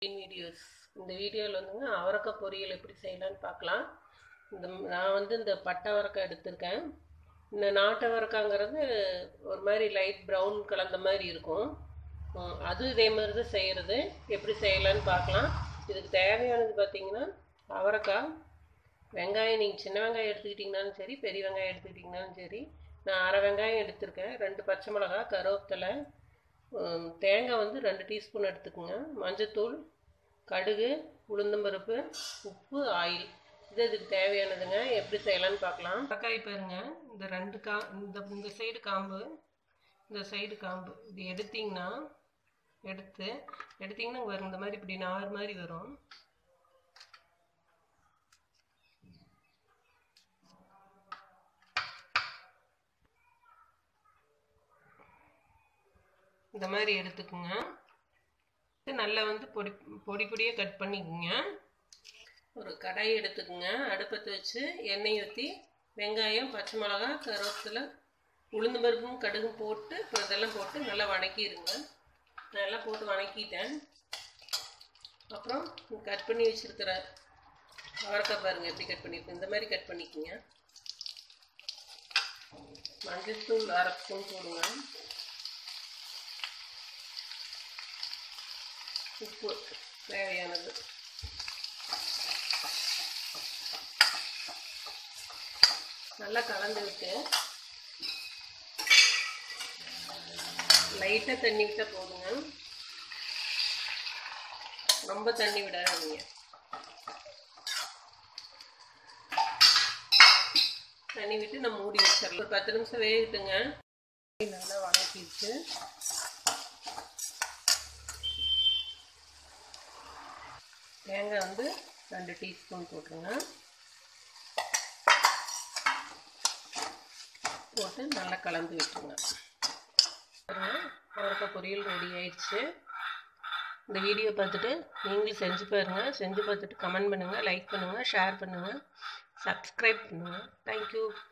videos இந்த வீடியோவில் வந்துங்க அவரைக்காய் பொரியல் எப்படி செய்யலான்னு பார்க்கலாம் இந்த நான் வந்து இந்த பட்டை அவரைக்காய் எடுத்திருக்கேன் இந்த நாட்டு அவரைக்காங்கிறது ஒரு மாதிரி லைட் ப்ரௌன் கலந்த மாதிரி இருக்கும் உம், அது இதே மாதிரி தான் செய்கிறது எப்படி செய்யலான்னு பார்க்கலாம் இதுக்கு தேவையானது பார்த்தீங்கன்னா அவரைக்காய் வெங்காயம் நீங்கள் சின்ன வெங்காயம் எடுத்துக்கிட்டிங்கனாலும் சரி பெரிய வெங்காயம் எடுத்துக்கிட்டிங்கனாலும் சரி நான் அரை வெங்காயம் எடுத்திருக்கேன் ரெண்டு பச்சை மிளகா கருவேப்பிலை உம், தேங்காய் வந்து ரெண்டு டீஸ்பூன் எடுத்துக்கோங்க மஞ்சத்தூள் கடுகு உளுந்தம்பருப்பு உப்பு ஆயில் இது இதுக்கு தேவையானதுங்க எப்படி செய்யலாம்னு பார்க்கலாம் தக்காளி பாருங்க இந்த ரெண்டு கா இந்த இந்த சைடு காம்பு இந்த சைடு காம்பு இது எடுத்தீங்கன்னா எடுத்து எடுத்தீங்கன்னா வரும் இந்த மாதிரி இப்படி நார் மாதிரி வரும் இந்த மாதிரி எடுத்துக்குங்க இது நல்லா வந்து பொடி பொடி பொடியாக கட் பண்ணிக்கோங்க ஒரு கடாய் எடுத்துக்கோங்க அடுப்பத்தை வச்சு எண்ணெய் ஊற்றி வெங்காயம் பச்சை மிளகா கருவேப்பிலை உளுந்து பருப்பும் கடுகும் போட்டு அப்புறம் இதெல்லாம் போட்டு நல்லா வணக்கிடுங்க நல்லா போட்டு வணக்கிட்டேன் அப்புறம் கட் பண்ணி வச்சுருக்கிற அவரைக்காய் பாருங்கள் எப்படி கட் பண்ணியிருக்கேன் இந்த மாதிரி கட் பண்ணிக்கோங்க மஞ்சள் தூள் அரை ஸ்பூன் போடுங்க உப்பு தேவையானது நல்லா கலந்து விட்டு லைட்டாக தண்ணி விட்டால் போதுங்க ரொம்ப தண்ணி விடாதீங்க தண்ணி விட்டு நம்ம மூடி வச்சிடலாம் ஒரு பத்து நிமிஷம் வேகட்டுங்க நல்லா வதக்கிடுச்சு தேங்காய் வந்து ரெண்டு டீஸ்பூன் போட்டுருங்க போட்டு நல்லா கலந்து விட்டுருங்க பாருங்க அவரைக்காய் பொரியல் ரெடி ஆயிடுச்சு இந்த வீடியோ பார்த்துட்டு நீங்களும் செஞ்சு பாருங்கள் செஞ்சு பார்த்துட்டு கமெண்ட் பண்ணுங்கள் லைக் பண்ணுங்கள் ஷேர் பண்ணுங்கள் சப்ஸ்கிரைப் பண்ணுங்கள் தேங்க்யூ